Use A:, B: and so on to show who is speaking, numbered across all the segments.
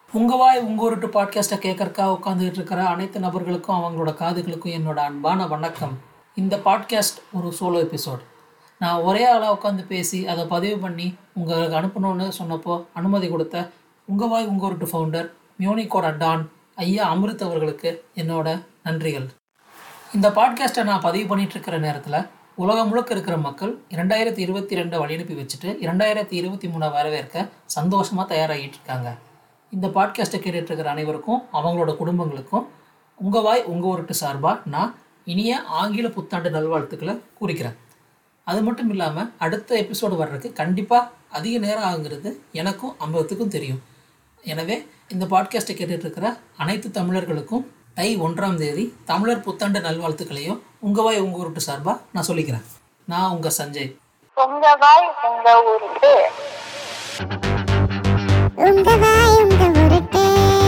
A: உங்கள் வாய் உங்கள் உருட்டு பாட்காஸ்ட்டை கேட்கறக்கா உட்காந்துக்கிட்டு இருக்கிற அனைத்து நபர்களுக்கும் அவங்களோட காதுகளுக்கும் என்னோட அன்பான வணக்கம் இந்த பாட்காஸ்ட் ஒரு சோலோ எபிசோட் நான் ஒரே ஆளாக உட்காந்து பேசி அதை பதிவு பண்ணி உங்களுக்கு அனுப்பணும்னு சொன்னப்போ அனுமதி கொடுத்த உங்கள் வாய் உங்கள் உருட்டு ஃபவுண்டர் மியூனிக்கோட டான் ஐயா அமிர்த் அவர்களுக்கு என்னோட நன்றிகள் இந்த பாட்காஸ்ட்டை நான் பதிவு பண்ணிட்டு இருக்கிற நேரத்தில் உலகம் முழுக்க இருக்கிற மக்கள் இரண்டாயிரத்தி இருபத்தி ரெண்டை வழியனுப்பி வச்சுட்டு இரண்டாயிரத்தி இருபத்தி மூணை வரவேற்க சந்தோஷமாக தயாராகிட்டு இருக்காங்க இந்த பாட்காஸ்ட்டை கேட்டுட்டு இருக்கிற அனைவருக்கும் அவங்களோட குடும்பங்களுக்கும் உங்கள் வாய் உங்கள் உருட்டு சார்பாக நான் இனிய ஆங்கில புத்தாண்டு நல்வாழ்த்துக்களை குறிக்கிறேன் அது மட்டும் இல்லாமல் அடுத்த எபிசோடு வர்றதுக்கு கண்டிப்பாக அதிக நேரம் ஆகுங்கிறது எனக்கும் அம்பவத்துக்கும் தெரியும் எனவே இந்த பாட்காஸ்ட்டை கேட்டுட்டு இருக்கிற அனைத்து தமிழர்களுக்கும் தை ஒன்றாம் தேதி தமிழர் புத்தாண்டு நல்வாழ்த்துக்களையும் உங்கள் வாய் உங்கள் உருட்டு சார்பாக நான் சொல்லிக்கிறேன் நான் உங்கள் சஞ்சய்
B: உங்க வாய் உங்க ஊருக்கு
C: உங்க வாய் உங்க உருட்டு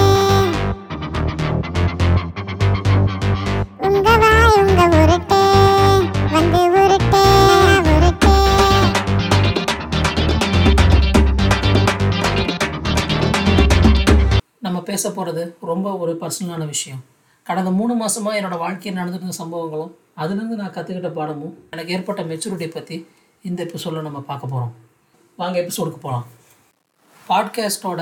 C: உங்க வாய் உங்க உருட்டு வந்து உருட்டு உருட்டு
A: நம்ம பேச போகிறது ரொம்ப ஒரு பர்சனலான விஷயம் கடந்த மூணு மாதமாக என்னோடய வாழ்க்கையில் நடந்துட்டு இருந்த சம்பவங்களும் அதுலேருந்து நான் கற்றுக்கிட்ட பாடமும் எனக்கு ஏற்பட்ட மெச்சூரிட்டியை பற்றி இந்த எபிசோடில் நம்ம பார்க்க போகிறோம் வாங்க எபிசோடுக்கு போகலாம் பாட்காஸ்ட்டோட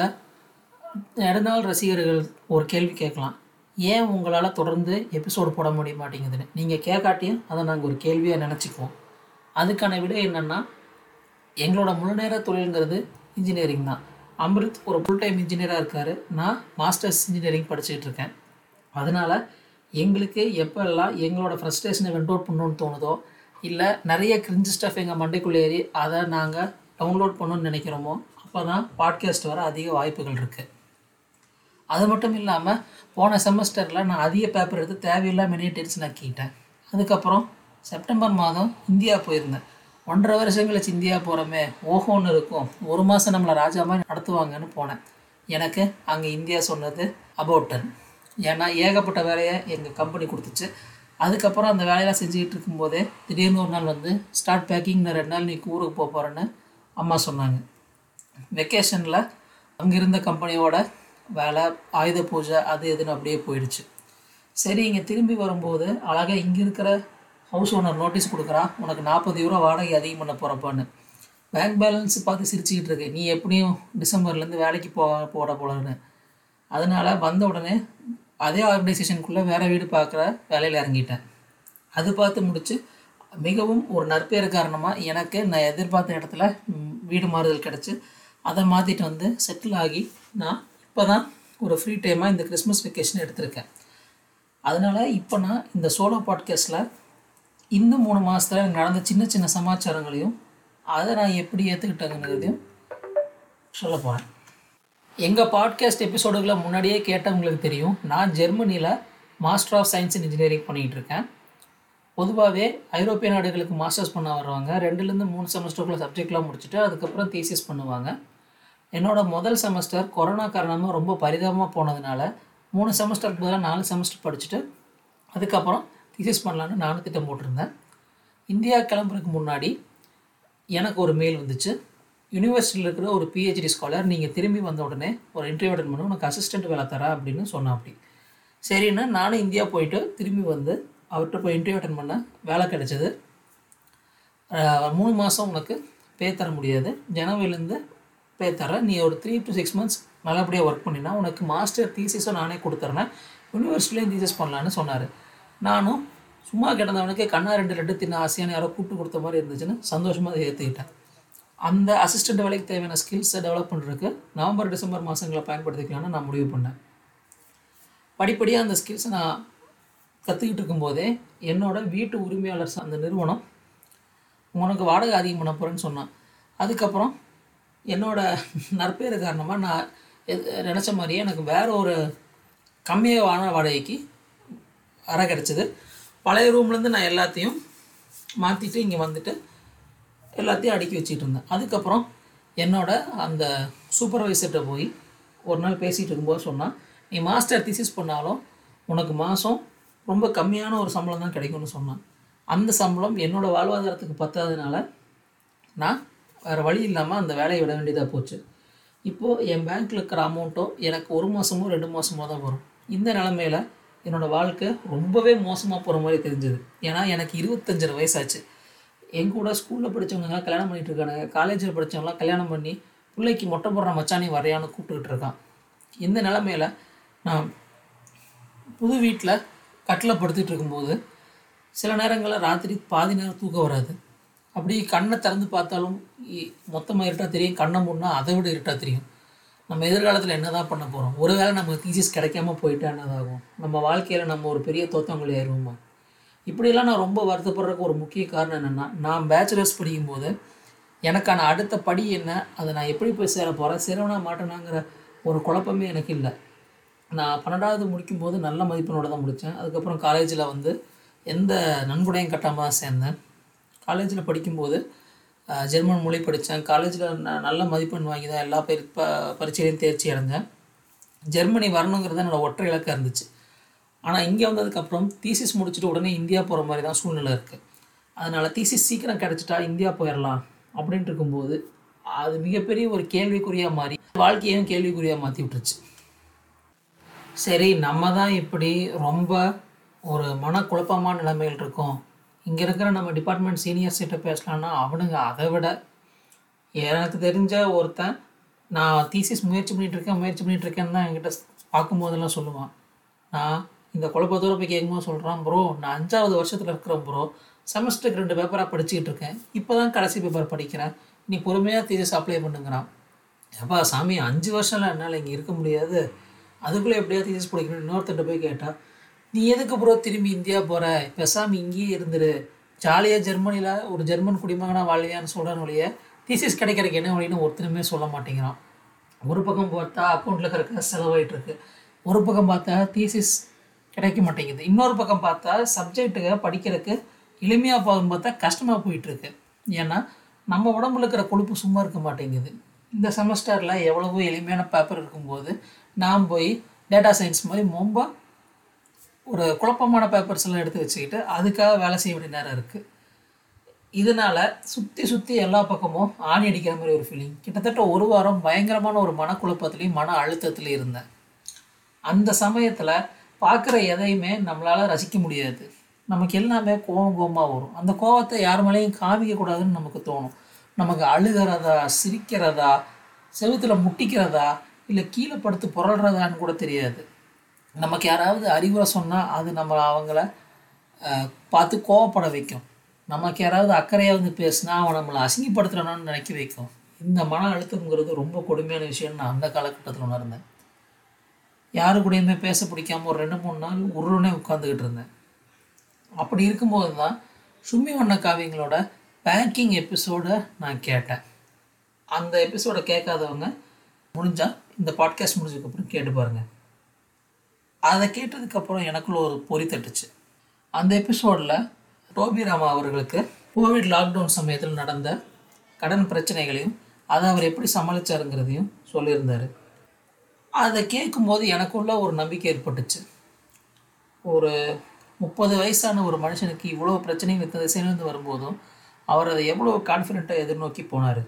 A: நெடுநாள் ரசிகர்கள் ஒரு கேள்வி கேட்கலாம் ஏன் உங்களால் தொடர்ந்து எபிசோடு போட முடிய மாட்டேங்குதுன்னு நீங்கள் கேட்காட்டியும் அதை நாங்கள் ஒரு கேள்வியாக நினச்சிக்குவோம் அதுக்கான விடை என்னென்னா எங்களோட முழுநேர தொழிலுங்கிறது இன்ஜினியரிங் தான் அமிர்த் ஒரு ஃபுல் டைம் இன்ஜினியராக இருக்கார் நான் மாஸ்டர்ஸ் இன்ஜினியரிங் படிச்சுட்டு இருக்கேன் அதனால் எங்களுக்கு எப்போல்லாம் எங்களோட ஃப்ரஸ்ட்ரேஷனை வெண்ட் அவுட் பண்ணணும்னு தோணுதோ இல்லை நிறைய கிரிஞ்சு ஸ்டஃப் எங்கள் மண்டைக்குள்ளே ஏறி அதை நாங்கள் டவுன்லோட் பண்ணணும்னு நினைக்கிறோமோ அப்போ தான் பாட்காஸ்ட் வர அதிக வாய்ப்புகள் இருக்குது அது மட்டும் இல்லாமல் போன செமஸ்டரில் நான் அதிக பேப்பர் எடுத்து தேவையில்லாம நிறைய டென்ஷன் ஆக்கிட்டேன் அதுக்கப்புறம் செப்டம்பர் மாதம் இந்தியா போயிருந்தேன் ஒன்றரை வருஷம் கழிச்சு இந்தியா போகிறோமே ஓஹோன்னு இருக்கும் ஒரு மாதம் நம்மளை ராஜா மாதிரி நடத்துவாங்கன்னு போனேன் எனக்கு அங்கே இந்தியா சொன்னது அபவுட் டன் ஏன்னா ஏகப்பட்ட வேலையை எங்கள் கம்பெனி கொடுத்துச்சு அதுக்கப்புறம் அந்த வேலையெல்லாம் செஞ்சுக்கிட்டு இருக்கும்போதே திடீர்னு ஒரு நாள் வந்து ஸ்டார்ட் பேக்கிங் நான் ரெண்டு நாள் நீ ஊருக்கு போக போகிறேன்னு அம்மா சொன்னாங்க வெக்கேஷனில் அங்கே இருந்த கம்பெனியோட வேலை ஆயுத பூஜை அது இதுன்னு அப்படியே போயிடுச்சு சரி இங்கே திரும்பி வரும்போது அழகாக இங்கே இருக்கிற ஹவுஸ் ஓனர் நோட்டீஸ் கொடுக்குறான் உனக்கு நாற்பது யூரோ வாடகை அதிகம் பண்ண போகிறப்பான்னு பேங்க் பேலன்ஸ் பார்த்து சிரிச்சுக்கிட்டு இருக்கு நீ எப்படியும் டிசம்பர்லேருந்து வேலைக்கு போக போட போலன்னு அதனால் வந்த உடனே அதே ஆர்கனைசேஷனுக்குள்ளே வேறு வீடு பார்க்குற வேலையில் இறங்கிட்டேன் அது பார்த்து முடிச்சு மிகவும் ஒரு நற்பேறு காரணமாக எனக்கு நான் எதிர்பார்த்த இடத்துல ம், வீடு மாறுதல் கிடச்சி அதை மாற்றிட்டு வந்து செட்டில் ஆகி நான் இப்போ தான் ஒரு ஃப்ரீ டைமாக இந்த கிறிஸ்மஸ் வெக்கேஷன் எடுத்திருக்கேன் அதனால் இப்போ நான் இந்த சோலோ பாட்காஸ்ட்டில் இந்த மூணு மாதத்தில் எனக்கு நடந்த சின்ன சின்ன சமாச்சாரங்களையும் அதை நான் எப்படி ஏற்றுக்கிட்டேங்கிறதையும் சொல்ல போகிறேன் எங்கள் பாட்காஸ்ட் எபிசோடுகளை முன்னாடியே கேட்டவங்களுக்கு தெரியும் நான் ஜெர்மனியில் master of science in engineering பண்ணிகிட்டு இருக்கேன் பொதுவாகவே ஐரோப்பிய நாடுகளுக்கு மாஸ்டர்ஸ் பண்ண வருவாங்க ரெண்டுலேருந்து மூணு செமஸ்டருக்குள்ள சப்ஜெக்ட்லாம் முடிச்சுட்டு அதுக்கப்புறம் தீசிஸ் பண்ணுவாங்க என்னோட முதல் செமஸ்டர் கொரோனா காரணமாக ரொம்ப பரிதாபமாக போனதுனால மூணு செமஸ்டருக்கு பதிலாக நாலு செமஸ்டர் படிச்சுட்டு அதுக்கப்புறம் தீசிஸ் பண்ணலான்னு நானும் திட்டம் போட்டிருந்தேன் இந்தியா கிளம்புறதுக்கு முன்னாடி எனக்கு ஒரு மெயில் வந்துச்சு யூனிவர்சிட்டியில் இருக்கிற ஒரு பிஹெச்டி ஸ்காலர் நீங்கள் திரும்பி வந்த உடனே ஒரு இன்டர்வியூ அட்டன் பண்ண உனக்கு அசிஸ்டன்ட் வேலை தரேன் அப்படின்னு சொன்னா அப்படி சரின்னு நானும் இந்தியா போயிட்டு திரும்பி வந்து அவர்கிட்ட போய் இன்டர்வியூ அட்டன் பண்ண வேலை கிடைச்சது அஹ், மூணு மாதம் உனக்கு பே தர முடியாது ஜனவரிலேருந்து பே தரேன் நீ ஒரு த்ரீ டு சிக்ஸ் மந்த்ஸ் நல்லபடியாக ஒர்க் பண்ணினா உனக்கு மாஸ்டர் தீசிஸும் நானே கொடுத்துட்றேன் யூனிவர்சிட்டிலையும் தீசிஸ் பண்ணலான்னு சொன்னார் நானும் சும்மா கிடந்தவனுக்கு கண்ணா ரெண்டு ரெண்டு தின்ன ஆசையான யாரோ கூப்பிட்டு கொடுத்த மாதிரி இருந்துச்சுன்னு சந்தோஷமாக அதை ஏற்றுக்கிட்டேன் அந்த அசிஸ்டன்ட் வேலைக்கு தேவையான ஸ்கில்ஸை டெவலப் பண்ணுறதுக்கு நவம்பர் டிசம்பர் மாதங்களை பயன்படுத்திக்கலாம்னு நான் முடிவு பண்ணேன் படிப்படியாக அந்த ஸ்கில்ஸை நான் கற்றுக்கிட்டு இருக்கும்போதே என்னோட வீட்டு உரிமையாளர் ச- அந்த நிறுவனம் உனக்கு வாடகை அதிகம் பண்ண போகிறேன்னு சொன்னான் அதுக்கப்புறம் என்னோட நற்பேறு காரணமாக நான் எது- நினச்ச மாதிரியே எனக்கு வேற ஒரு கம்மியான வாடகைக்கு அறை கிடச்சிது பழைய ரூம்லேருந்து நான் எல்லாத்தையும் மாற்றிட்டு இங்கே வந்துட்டு எல்லாத்தையும் அடுக்கி வச்சிட்டு இருந்தேன் அதுக்கப்புறம் என்னோட அந்த சூப்பர்வைசர்கிட்ட போய் ஒரு நாள் பேசிகிட்டு இருக்கும்போது சொன்னான் நீ மாஸ்டர் தீசிஸ் பண்ணாலும் உனக்கு மாதம் ரொம்ப கம்மியான ஒரு சம்பளம் தான் கிடைக்கும்னு சொன்னான் அந்த சம்பளம் என்னோட வாழ்வாதாரத்துக்கு பத்தாதனால நான் வேறு வழி இல்லாமல் அந்த வேலையை விட வேண்டியதாக போச்சு இப்போது என் பேங்க்கில் இருக்கிற அமௌண்ட்டும் எனக்கு ஒரு மாதமோ ரெண்டு மாதமோ தான் வரும் இந்த நிலமையில என்னோடய வாழ்க்கை ரொம்பவே மோசமாக போகிற மாதிரி தெரிஞ்சுது ஏன்னா எனக்கு இருபத்தஞ்சரை வயசாச்சு என் கூட ஸ்கூலில் படித்தவங்க கல்யாணம் பண்ணிட்டு இருக்கானுங்க காலேஜில் படித்தவங்களாம் கல்யாணம் பண்ணி பிள்ளைக்கு மொட்டை போடுற மச்சானி வரையான்னு கூப்பிட்டுக்கிட்டு இருக்கான் இந்த நிலமையில நான் புது வீட்டில் கட்டில் படுத்துட்டு இருக்கும்போது சில நேரங்களில் ராத்திரி பாதி நேரம் தூக்கம் வராது அப்படி கண்ணை திறந்து பார்த்தாலும் இ- மொத்தமாக இருட்டாக தெரியும் கண்ணை மூடினா அதை விட இருட்டாக தெரியும் நம்ம எதிர்காலத்தில் என்ன தான் பண்ண போகிறோம் ஒருவேளை நமக்கு தீசிஸ் கிடைக்காம போயிட்டா என்னதாகும் நம்ம வாழ்க்கையில் நம்ம ஒரு பெரிய தோத்தவங்களி ஆயிடுவோமா இப்படியெல்லாம் நான் ரொம்ப வருத்தப்படுறதுக்கு ஒரு முக்கிய காரணம் என்னென்னா நான் பேச்சுலர்ஸ் படிக்கும்போது எனக்கான அடுத்த படி என்ன அதை நான் எப்படி போய் சேர போகிறேன் சேரவனா மாட்டேனாங்கிற ஒரு குழப்பமே எனக்கு இல்லை நான் பன்னெண்டாவது முடிக்கும்போது நல்ல மதிப்பெண்ணோட தான் முடித்தேன் அதுக்கப்புறம் காலேஜில் வந்து எந்த நன்கொடையும் கட்டாமல் தான் சேர்ந்தேன் காலேஜில் படிக்கும்போது அஹ், ஜெர்மன் மொழி படித்தேன் காலேஜில் ந நல்ல மதிப்பெண் வாங்கி தான் எல்லா பரி ப பரீட்சையிலையும் தேர்ச்சி அடைஞ்சேன் ஜெர்மனி வரணுங்கிறது என்னோட ஒற்றை இலக்காக இருந்துச்சு ஆனால் இங்கே வந்ததுக்கப்புறம் தீசிஸ் முடிச்சுட்டு உடனே இந்தியா போகிற மாதிரி தான் சூழ்நிலை இருக்குது அதனால் தீசிஸ் சீக்கிரம் கிடச்சிட்டா இந்தியா போயிடலாம் அப்படின்ட்டு இருக்கும்போது அது மிகப்பெரிய ஒரு கேள்விக்குறியாக மாறி வாழ்க்கையையும் கேள்விக்குறியாக மாற்றி விட்டுருச்சு சரி நம்ம தான் இப்படி ரொம்ப ஒரு மனக்குழப்பமான நிலைமையில் இருக்கோம் இங்கே இருக்கிற நம்ம டிபார்ட்மெண்ட் சீனியர்ஸ் கிட்ட பேசலான்னா அவனுங்க அதை விட எனக்கு தெரிஞ்ச ஒருத்தன் நான் தீசிஸ் முயற்சி பண்ணிட்டு இருக்கேன் முயற்சி பண்ணிட்டு இருக்கேன்னு தான் என்கிட்ட பார்க்கும்போதெல்லாம் சொல்லுவான் நான் இந்த குழப்பத்தோட போய் கேட்கும்போது சொல்கிறான் ப்ரோ நான் அஞ்சாவது வருஷத்தில் இருக்கிறேன் ப்ரோ செமஸ்டருக்கு ரெண்டு பேப்பராக படிச்சுக்கிட்டு இருக்கேன் இப்போ தான் கடைசி பேப்பர் படிக்கிறேன் நீ பொறுமையாக தீசிஸ் அப்ளை பண்ணுங்கிறான் அப்பா சாமி அஞ்சு வருஷம்லாம் என்னால் இங்கே இருக்க முடியாது அதுக்குள்ளே எப்படியாவது தீசிஸ் படிக்கணும் இன்னொருத்தட்ட போய் கேட்டா நீ எதுக்கு ப்ரோ திரும்பி இந்தியா போகிற பேசாமல் இங்கேயே இருந்துரு ஜாலியாக ஜெர்மனியில் ஒரு ஜெர்மன் குடிமகனா வாழ்வியான்னு சொல்கிறான் ஒழிய தீசிஸ் கிடைக்கிறதுக்கு என்ன வழின்னு ஒருத்தருமே சொல்ல மாட்டேங்கிறான் ஒரு பக்கம் பார்த்தா அக்கௌண்ட்டில் இருக்கிற செலவாயிட்டு இருக்கு ஒரு பக்கம் பார்த்தா தீசிஸ் கிடைக்க மாட்டேங்குது இன்னொரு பக்கம் பார்த்தா சப்ஜெக்ட்டுக்கு படிக்கிறதுக்கு எளிமையாக போகுதுன்னு பார்த்தா கஷ்டமாக போயிட்டு இருக்கு ஏன்னா நம்ம உடம்புல இருக்கிற கொழுப்பு சும்மா இருக்க மாட்டேங்குது இந்த செமஸ்டரில் எவ்வளவோ எளிமையான பேப்பர் இருக்கும்போது நான் போய் டேட்டா சயின்ஸ் மாதிரி ரொம்ப ஒரு குழப்பமான பேப்பர்ஸ் எல்லாம் எடுத்து வச்சுக்கிட்டு அதுக்காக வேலை செய்ய வேண்டிய நேரம் இருக்குது இதனால சுற்றி சுற்றி எல்லா பக்கமும் ஆணி அடிக்கிற மாதிரி ஒரு ஃபீலிங் கிட்டத்தட்ட ஒரு வாரம் பயங்கரமான ஒரு மனக்குழப்பத்துலேயும் மன அழுத்தத்துலேயும் இருந்தேன் அந்த சமயத்தில் பார்க்குற எதையுமே நம்மளால் ரசிக்க முடியாது நமக்கு எல்லாமே கோவம் கோவமாக வரும் அந்த கோவத்தை யார் மேலேயும் காமிக்கக்கூடாதுன்னு நமக்கு தோணும் நமக்கு அழுகிறதா சிரிக்கிறதா செவுத்துல முட்டிக்கிறதா இல்லை கீழே படுத்து புரள்றதான்னு கூட தெரியாது நமக்கு யாராவது அறிவுரை சொன்னால் அது நம்ம அவங்கள அஹ், பார்த்து கோவப்பட வைக்கும் நமக்கு யாராவது அக்கறையாக வந்து பேசுனா அவன் நம்மளை அசிங்கப்படுத்துறானான்னு நினைக்க வைக்கும் இந்த மன அழுத்தம்ங்கிறது ரொம்ப கொடுமையான விஷயம்னு நான் அந்த காலகட்டத்தில் உணர்ந்தேன் யாரு கூடயுமே பேச பிடிக்காம ஒரு ரெண்டு மூணு நாள் உருளுனே உட்காந்துக்கிட்டு இருந்தேன் அப்படி இருக்கும்போது தான் சும்மி வண்ண காவியங்களோட பேங்கிங் எபிசோடை நான் கேட்டேன் அந்த எபிசோடை கேட்காதவங்க முடிஞ்சால் இந்த பாட்காஸ்ட் முடிஞ்சதுக்கப்புறம் கேட்டு பாருங்க அதை கேட்டதுக்கப்புறம் எனக்குள்ள ஒரு பொறி தட்டுச்சு அந்த எபிசோடில் டோபி ராமா அவர்களுக்கு கோவிட் லாக்டவுன் சமயத்தில் நடந்த கடன் பிரச்சனைகளையும் அதை அவர் எப்படி சமாளிச்சாருங்கிறதையும் சொல்லியிருந்தார் அதை கேட்கும்போது எனக்குள்ள ஒரு நம்பிக்கை ஏற்பட்டுச்சு ஒரு முப்பது வயசான ஒரு மனுஷனுக்கு இவ்வளோ பிரச்சனையும் இந்த திசையிலேருந்து வரும்போதும் அவர் அதை எவ்வளோ கான்ஃபிடென்ட்டாக எதிர்நோக்கி போனார்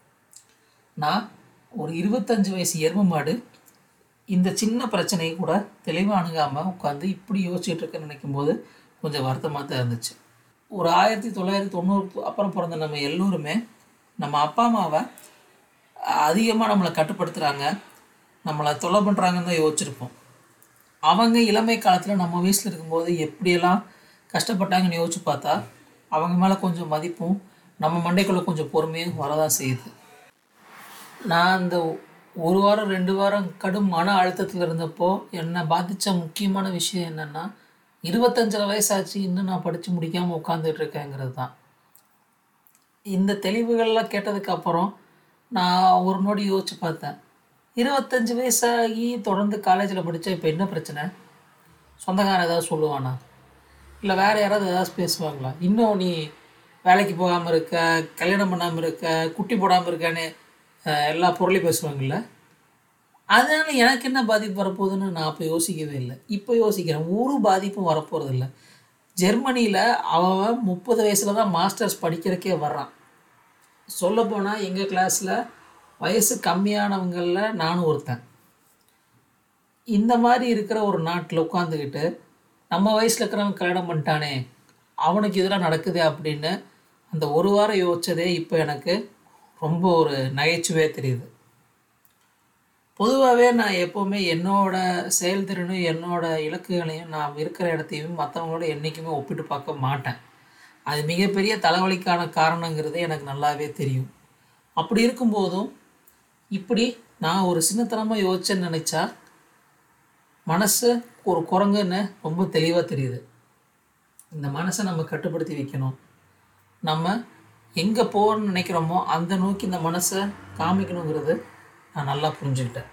A: நான் ஒரு இருபத்தஞ்சு வயசு எருமை மாடு இந்த சின்ன பிரச்சனையை கூட தெளிவாக அணுகாமல் உட்காந்து இப்படி யோசிச்சுட்டு இருக்கேன்னு நினைக்கும் போது கொஞ்சம் வருத்தமாக தான் இருந்துச்சு ஒரு ஆயிரத்தி தொள்ளாயிரத்தி தொண்ணூறு அப்புறம் பிறந்த நம்ம எல்லோருமே நம்ம அப்பா அம்மாவை அதிகமாக நம்மளை கட்டுப்படுத்துகிறாங்க நம்மளை தொல்லை பண்ணுறாங்கன்னு தான் யோசிச்சிருப்போம் அவங்க இளமை காலத்தில் நம்ம வயசில் இருக்கும்போது எப்படியெல்லாம் கஷ்டப்பட்டாங்கன்னு யோசிச்சு பார்த்தா அவங்க மேலே கொஞ்சம் மதிப்பும் நம்ம மண்டைக்குள்ளே கொஞ்சம் பொறுமையும் வரதான் செய்யுது நான் அந்த ஒரு வாரம் ரெண்டு வாரம் கடும் மன அழுத்தத்தில் இருந்தப்போ என்னை பாதித்த முக்கியமான விஷயம் என்னென்னா இருபத்தஞ்சரை வயசாச்சு இன்னும் நான் படித்து முடிக்காமல் உட்காந்துட்டு இருக்கேங்கிறது தான் இந்த தெளிவுகள்லாம் கேட்டதுக்கு அப்புறம் நான் ஒரு நொடி யோசிச்சு பார்த்தேன் இருபத்தஞ்சு வயசாகி தொடர்ந்து காலேஜில் படித்தா இப்போ என்ன பிரச்சனை சொந்தக்காரன் ஏதாவது சொல்லுவானா இல்லை வேறு யாராவது ஏதாவது பேசுவாங்களா இன்னும் நீ வேலைக்கு போகாமல் இருக்க கல்யாணம் பண்ணாமல் இருக்க குட்டி போடாமல் இருக்கன்னு அஹ், எல்லா பொருளையும் பேசுவாங்கல்ல அதனால எனக்கு என்ன பாதிப்பு வரப்போகுதுன்னு நான் அப்போ யோசிக்கவே இல்லை இப்போ யோசிக்கிறேன் ஒரு பாதிப்பும் வரப்போகிறது இல்லை ஜெர்மனியில் அவன் முப்பது வயசில் தான் மாஸ்டர்ஸ் படிக்கிறதுக்கே வர்றான் சொல்லப்போனால் எங்கள் கிளாஸில் வயசு கம்மியானவங்களில் நானும் ஒருத்தன் இந்த மாதிரி இருக்கிற ஒரு நாட்டில் உட்காந்துக்கிட்டு நம்ம வயசில் இருக்கிறவன் கல்யாணம் பண்ணிட்டானே அவனுக்கு இதெல்லாம் நடக்குதே அப்படின்னு அந்த ஒரு வாரம் யோசிச்சதே இப்போ எனக்கு ரொம்ப ஒரு நகைச்சுவையாக தெரியுது பொதுவாகவே நான் எப்போவுமே என்னோட செயல்திறனும் என்னோட இலக்குகளையும் நான் இருக்கிற இடத்தையும் மற்றவங்களோட என்றைக்குமே ஒப்பிட்டு பார்க்க மாட்டேன் அது மிகப்பெரிய தலைவலிக்கான காரணங்கிறது எனக்கு நல்லாவே தெரியும் அப்படி இருக்கும்போதும் இப்படி நான் ஒரு சின்னத்தனமாக யோசிச்சேன்னு நினச்சா மனசு ஒரு குரங்குன்னு ரொம்ப தெளிவாக தெரியுது இந்த மனசை நம்ம கட்டுப்படுத்தி வைக்கணும் நம்ம எங்கே போகணும்னு நினைக்கிறோமோ அந்த நோக்கி இந்த மனசை காமிக்கணுங்கிறது நான் நல்லா புரிஞ்சுக்கிட்டேன்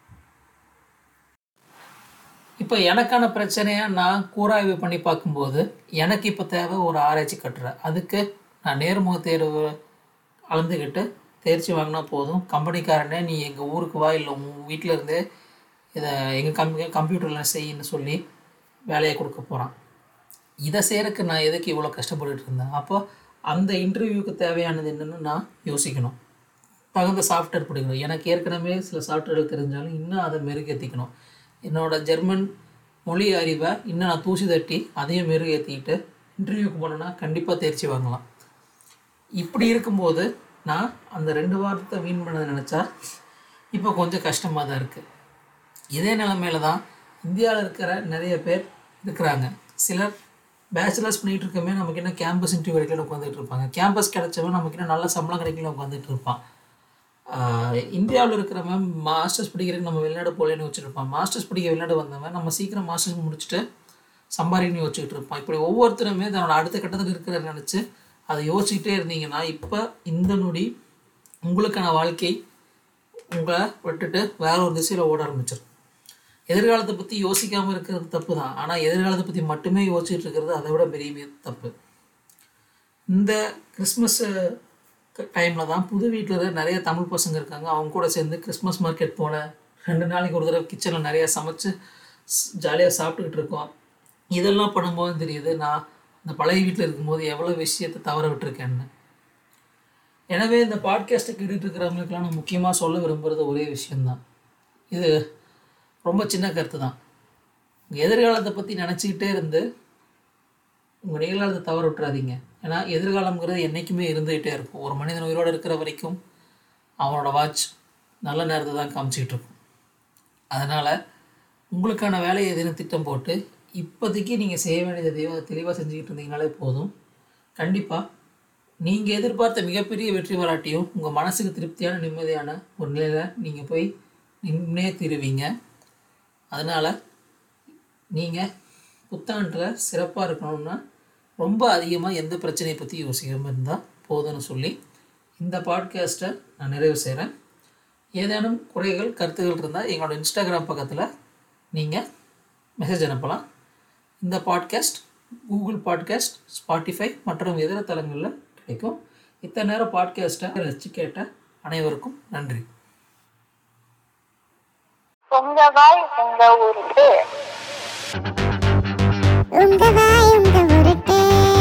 A: இப்போ எனக்கான பிரச்சனையாக நான் கூராய்வு பண்ணி பார்க்கும்போது எனக்கு இப்போ தேவை ஒரு ஆராய்ச்சி கட்டுரை அதுக்கு நான் நேர்முக தேர்வு கலந்துக்கிட்டு தேர்ச்சி வாங்கினா போதும் கம்பெனிக்காரனே நீ எங்கள் ஊருக்கு வா இல்லை உன் வீட்டில் இருந்தே இதை எங்கள் கம்பி கம்ப்யூட்டரில் செய்யின்னு சொல்லி வேலையை கொடுக்க போகிறான் இதை செய்கிறதுக்கு நான் எதுக்கு இவ்வளோ கஷ்டப்பட்டுட்டு இருந்தேன் அப்போ அந்த இன்டர்வியூக்கு தேவையானது என்னன்னு நான் யோசிக்கணும் தகுந்த சாஃப்ட்வேர் படிக்கணும் எனக்கு ஏற்கனவே சில சாஃப்ட்வேர்கள் தெரிஞ்சாலும் இன்னும் அதை மெருகேற்றிக்கணும் என்னோட ஜெர்மன் மொழி அறிவை இன்னும் நான் தூசி தட்டி அதையும் மெருகேற்றிக்கிட்டு இன்டர்வியூக்கு போனேன்னா கண்டிப்பாக தேர்ச்சி வாங்கலாம் இப்படி இருக்கும்போது நான் அந்த ரெண்டு வாரத்தை வீண் பண்ணதை நினச்சா இப்போ கொஞ்சம் கஷ்டமாக தான் இருக்குது இதே நிலமையில தான் இந்தியாவில் இருக்கிற நிறைய பேர் இருக்கிறாங்க சிலர் பேச்சுலர்ஸ் பண்ணிகிட்டு இருக்கமே நமக்கு என்ன கேம்பஸ் இன்டர்வியூ கிடைக்கல உட்காந்துட்டு இருப்பாங்க கேம்பஸ் கிடைச்சவன் நமக்கு என்ன நல்ல சம்பளம் கிடைக்கல உட்காந்துட்டு இருப்பான் இந்தியாவில் இருக்கிறவன் மாஸ்டர்ஸ் படிக்கிறதுக்கு நம்ம வெளிநாடு போகலன்னு வச்சுருப்பான் மாஸ்டர்ஸ் படிக்க வெளிநாடு வந்தவன் நம்ம சீக்கிரம் மாஸ்டர்ஸ் முடிச்சுட்டு சம்பாதிக்கணும்னு யோசிச்சுக்கிட்டு இருப்பான் இப்படி ஒவ்வொருத்தருமே தன்னோட அடுத்த கட்டத்தில் இருக்கிற நினச்சி அதை யோசிச்சுக்கிட்டே இருந்தீங்கன்னா இப்போ இந்த நொடி உங்களுக்கான வாழ்க்கை உங்களை விட்டுட்டு வேற ஒரு திசையில் ஓட ஆரம்பிச்சிடும் எதிர்காலத்தை பற்றி யோசிக்காமல் இருக்கிறது தப்பு தான் ஆனால் எதிர்காலத்தை பற்றி மட்டுமே யோசிச்சுட்டு இருக்கிறது அதை விட பெரிய தப்பு இந்த கிறிஸ்மஸ் டைமில் தான் புது வீட்டில் நிறைய தமிழ் பசங்க இருக்காங்க அவங்க கூட சேர்ந்து கிறிஸ்மஸ் மார்க்கெட் போனேன் ரெண்டு நாளைக்கு ஒரு தடவை கிச்சனில் நிறையா சமைச்சு ஜாலியாக சாப்பிட்டுக்கிட்டு இருக்கோம் இதெல்லாம் பண்ணும்போது தெரியுது நான் இந்த பழைய வீட்டில் இருக்கும்போது எவ்வளோ விஷயத்தை தவற விட்டுருக்கேன்னு எனவே இந்த பாட்காஸ்ட்டை கேட்டுட்டு இருக்கிறவங்களுக்கெல்லாம் நான் முக்கியமாக சொல்ல விரும்புகிறது ஒரே விஷயந்தான் இது ரொம்ப சின்ன கருத்து தான் உங்கள் எதிர்காலத்தை பற்றி நினச்சிக்கிட்டே இருந்து உங்கள் நிகழ்காலத்தை தவற விட்டுறாதீங்க ஏன்னா எதிர்காலம்ங்கிறது என்றைக்குமே இருந்துகிட்டே இருக்கும் ஒரு மனிதன் உயிரோடு இருக்கிற வரைக்கும் அவனோட வாட்ச் நல்ல நேரத்தை தான் காமிச்சிக்கிட்டு இருக்கும் அதனால் உங்களுக்கான வேலையை எதுன்னு திட்டம் போட்டு இப்போதைக்கு நீங்கள் செய்ய வேண்டியதை தெளிவாக தெளிவாக செஞ்சுக்கிட்டு இருந்தீங்கனாலே போதும் கண்டிப்பாக நீங்கள் எதிர்பார்த்த மிகப்பெரிய வெற்றி வராட்டியும் உங்கள் மனசுக்கு திருப்தியான நிம்மதியான ஒரு நிலையில் நீங்கள் போய் நின்னே தீருவீங்க அதனால் நீங்கள் புத்தாண்டில் சிறப்பாக இருக்கணும்னா ரொம்ப அதிகமாக எந்த பிரச்சனையை பற்றி யோசிக்காமல் இருந்தால் போதும்னு சொல்லி இந்த பாட்காஸ்ட்டை நான் நிறைவு செய்கிறேன் ஏதேனும் குறைகள் கருத்துகள் இருந்தால் எங்களோட இன்ஸ்டாகிராம் பக்கத்தில் நீங்கள் மெசேஜ் அனுப்பலாம் இந்த பாட்காஸ்ட் கூகுள் பாட்காஸ்ட் ஸ்பாட்டிஃபை மற்றும் இதர தளங்களில் கிடைக்கும் இத்தனை நேரம் பாட்காஸ்ட்டை ரசித்து கேட்ட அனைவருக்கும் நன்றி
B: உங்க வாய் உங்க ஊருக்கு
C: உங்க வாய் உங்க உருட்டு